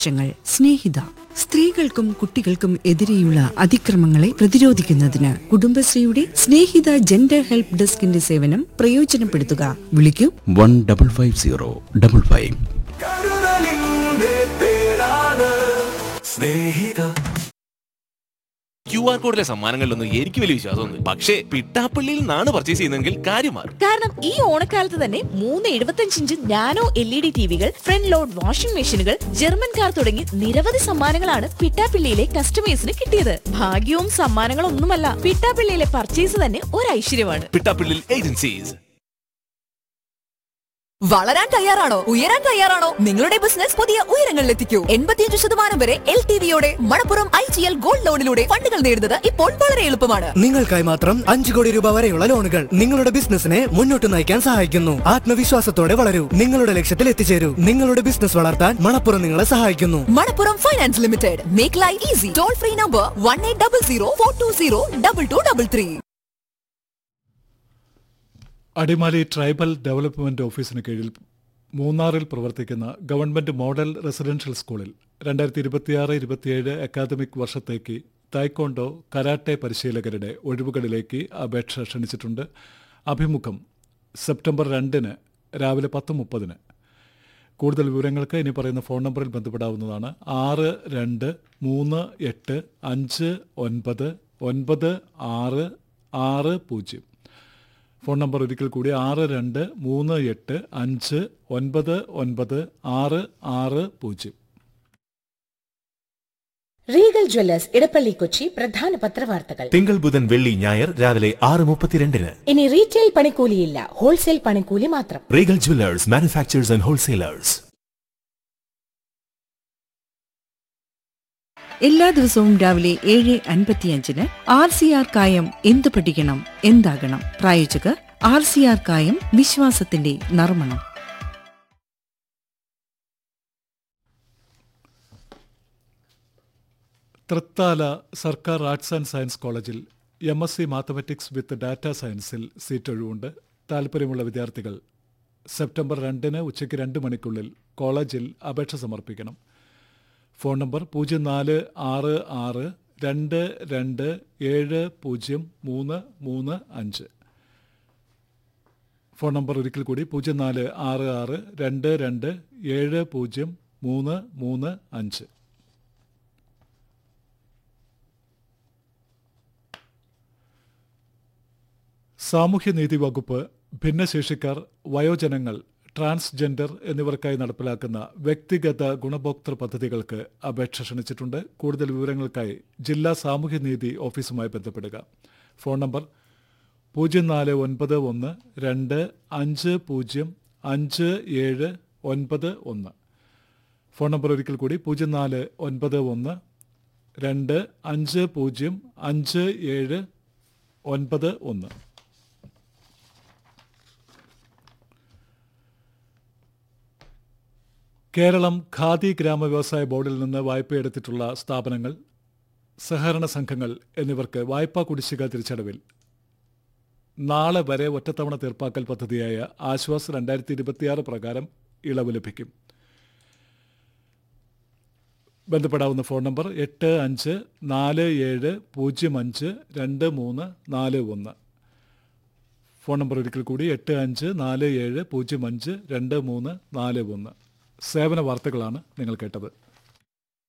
ങ്ങൾ സ്നേഹിത സ്ത്രീകൾക്കും കുട്ടികൾക്കും എതിരെയുള്ള അതിക്രമങ്ങളെ പ്രതിരോധിക്കുന്നതിന് കുടുംബശ്രീയുടെ സ്നേഹിത ജെൻഡർ ഹെൽപ്പ് ഡെസ്കിന്റെ സേവനം പ്രയോജനപ്പെടുത്തുക വിളിക്കൂ one double five zero double five കരുതലിന്റെ പേരാണ് സ്നേഹിത ക്യു ആർ കോഡിലെ സമ്മാനങ്ങളിലൊന്നും എനിക്ക് വലിയ വിശ്വാസമൊന്നും പക്ഷേ പിട്ടാപ്പള്ളിയിൽ നിന്നാണ് പർച്ചേസ് ചെയ്യുന്നതെങ്കിൽ കാര്യം മാറും കാരണം ഈ ഓണക്കാലത്ത് തന്നെ മൂന്ന് എഴുപത്തഞ്ച് inch nano L E D ടിവികൾ ഫ്രണ്ട് ലോഡ് വാഷിംഗ് മെഷീനുകൾ ജർമ്മൻ കാർ തുടങ്ങി നിരവധി സമ്മാനങ്ങളാണ് പിട്ടാപ്പിള്ളിയിലെ കസ്റ്റമേഴ്സിന് കിട്ടിയത് ഭാഗ്യവും സമ്മാനങ്ങളൊന്നുമല്ല പിട്ടാപ്പിള്ളിയിലെ പർച്ചേസ് തന്നെ ഒരു ഐശ്വര്യമാണ് പിട്ടാപ്പള്ളിയിൽ ഏജൻസീസ് വളരാൻ തയ്യാറാണോ ഉയരാൻ തയ്യാറാണോ നിങ്ങളുടെ ബിസിനസ് പുതിയ ഉയരങ്ങളിലെത്തിക്കൂ എൺപത്തിയഞ്ച് ശതമാനം വരെ എൽ ടി വിയോടെ Manappuram I G L gold ലോണിലൂടെ ഫണ്ടുകൾ നേടുന്നത് ഇപ്പോൾ വളരെ എളുപ്പമാണ് നിങ്ങൾക്കായി മാത്രം അഞ്ചു കോടി രൂപ വരെയുള്ള ലോണുകൾ നിങ്ങളുടെ ബിസിനസിനെ മുന്നോട്ട് നയിക്കാൻ സഹായിക്കുന്നു ആത്മവിശ്വാസത്തോടെ വളരൂ നിങ്ങളുടെ ലക്ഷ്യത്തിൽ എത്തിച്ചേരൂ നിങ്ങളുടെ ബിസിനസ് വളർത്താൻ മണപ്പുറം നിങ്ങളെ സഹായിക്കുന്നു Manappuram finance limited make life easy toll free number one eight double zero four two zero double two double three Adimali tribal development ഓഫീസിന് കീഴിൽ മൂന്നാറിൽ പ്രവർത്തിക്കുന്ന ഗവൺമെന്റ് മോഡൽ റെസിഡൻഷ്യൽ സ്കൂളിൽ രണ്ടായിരത്തി ഇരുപത്തിയാറ് ഇരുപത്തിയേഴ് അക്കാദമിക് വർഷത്തേക്ക് തായ്ക്കോണ്ടോ കരാട്ടെ പരിശീലകരുടെ ഒഴിവുകളിലേക്ക് അപേക്ഷ ക്ഷണിച്ചിട്ടുണ്ട് അഭിമുഖം സെപ്റ്റംബർ രണ്ടിന് രാവിലെ പത്ത് മുപ്പതിന് കൂടുതൽ വിവരങ്ങൾക്ക് ഇനി പറയുന്ന ഫോൺ നമ്പറിൽ ബന്ധപ്പെടാവുന്നതാണ് ആറ് രണ്ട് മൂന്ന് എട്ട് അഞ്ച് ഒൻപത് ഒൻപത് ആറ് ആറ് പൂജ്യം ഫോൺ നമ്പർ ഒരിക്കൽ കൂടി ആറ് രണ്ട് മൂന്ന് എട്ട് അഞ്ച് ഒൻപത് ഒൻപത് ആറ് ആറ് പൂജ്യം റീഗൽ ജ്വല്ലേഴ്സ് ഇടപ്പള്ളി കൊച്ചി പ്രധാന പത്രവാർത്തകൾ തിങ്കൾ ബുധൻ വെള്ളി ഞായർ രാവിലെ ആറ് മുപ്പത്തിരണ്ടിന് ഇനി റീറ്റെയിൽ പണിക്കൂലിയില്ല ഹോൾസെയിൽ പണിക്കൂലി മാത്രം Regal jewellers manufacturers and wholesalers എല്ലാ ദിവസവും രാവിലെ ഏഴ് അൻപത്തിയഞ്ചിന് ആർ സി ആർ കായം എന്ത് പഠിക്കണം എന്താകണം പ്രായോജകർ ആർ സി ആർ കായം വിശ്വാസത്തിന്റെ നർമ്മണം തൃത്താല സർക്കാർ ആർട്സ് ആൻഡ് സയൻസ് കോളേജിൽ M S C mathematics with data സയൻസിൽ സീറ്റ് ഒഴിവുണ്ട് താല്പര്യമുള്ള വിദ്യാർത്ഥികൾ സെപ്റ്റംബർ രണ്ടിന് ഉച്ചയ്ക്ക് രണ്ട് മണിക്കുള്ളിൽ കോളേജിൽ അപേക്ഷ സമർപ്പിക്കണം ഫോൺ നമ്പർ പൂജ്യം നാല് ആറ് ആറ് രണ്ട് രണ്ട് ഏഴ് പൂജ്യം മൂന്ന് മൂന്ന് അഞ്ച് ഫോൺ നമ്പർ ഒരിക്കൽ കൂടി പൂജ്യം നാല് ആറ് ആറ് രണ്ട് രണ്ട് ഏഴ് പൂജ്യം മൂന്ന് മൂന്ന് അഞ്ച് സാമൂഹ്യനീതി വകുപ്പ് ഭിന്നശേഷിക്കാർ വയോജനങ്ങൾ ട്രാൻസ്ജെൻഡർ എന്നിവർക്കായി നടപ്പിലാക്കുന്ന വ്യക്തിഗത ഗുണഭോക്തൃ പദ്ധതികൾക്ക് അപേക്ഷ ക്ഷണിച്ചിട്ടുണ്ട് കൂടുതൽ വിവരങ്ങൾക്കായി ജില്ലാ സാമൂഹ്യനീതി ഓഫീസുമായി ബന്ധപ്പെടുക ഫോൺ നമ്പർ പൂജ്യം നാല് ഒൻപത് ഒന്ന് രണ്ട് അഞ്ച് പൂജ്യം അഞ്ച് ഏഴ് ഒൻപത് ഒന്ന് ഫോൺ നമ്പർ ഒരിക്കൽ കൂടി പൂജ്യം നാല് ഒൻപത് ഒന്ന് രണ്ട് അഞ്ച് പൂജ്യം അഞ്ച് ഏഴ് ഒൻപത് ഒന്ന് കേരളം ഖാദി ഗ്രാമ വ്യവസായ ബോർഡിൽ നിന്ന് വായ്പയെടുത്തിട്ടുള്ള സ്ഥാപനങ്ങൾ സഹകരണ സംഘങ്ങൾ എന്നിവർക്ക് വായ്പാ കുടിശ്ശിക തിരിച്ചടവിൽ നാളെ വരെ ഒറ്റത്തവണ തീർപ്പാക്കൽ പദ്ധതിയായ ആശ്വാസ് രണ്ടായിരത്തി ഇരുപത്തിയാറ് പ്രകാരം ഇളവ് ലഭിക്കും ബന്ധപ്പെടാവുന്ന ഫോൺ നമ്പർ എട്ട് അഞ്ച് നാല് ഏഴ് പൂജ്യം അഞ്ച് രണ്ട് മൂന്ന് നാല് ഒന്ന് ഫോൺ നമ്പർ ഒരിക്കൽ കൂടി എട്ട് അഞ്ച് നാല് ഏഴ് പൂജ്യം അഞ്ച് രണ്ട് മൂന്ന് നാല് ഒന്ന് സേവന വാർത്തകളാണ് നിങ്ങൾ കേട്ടത്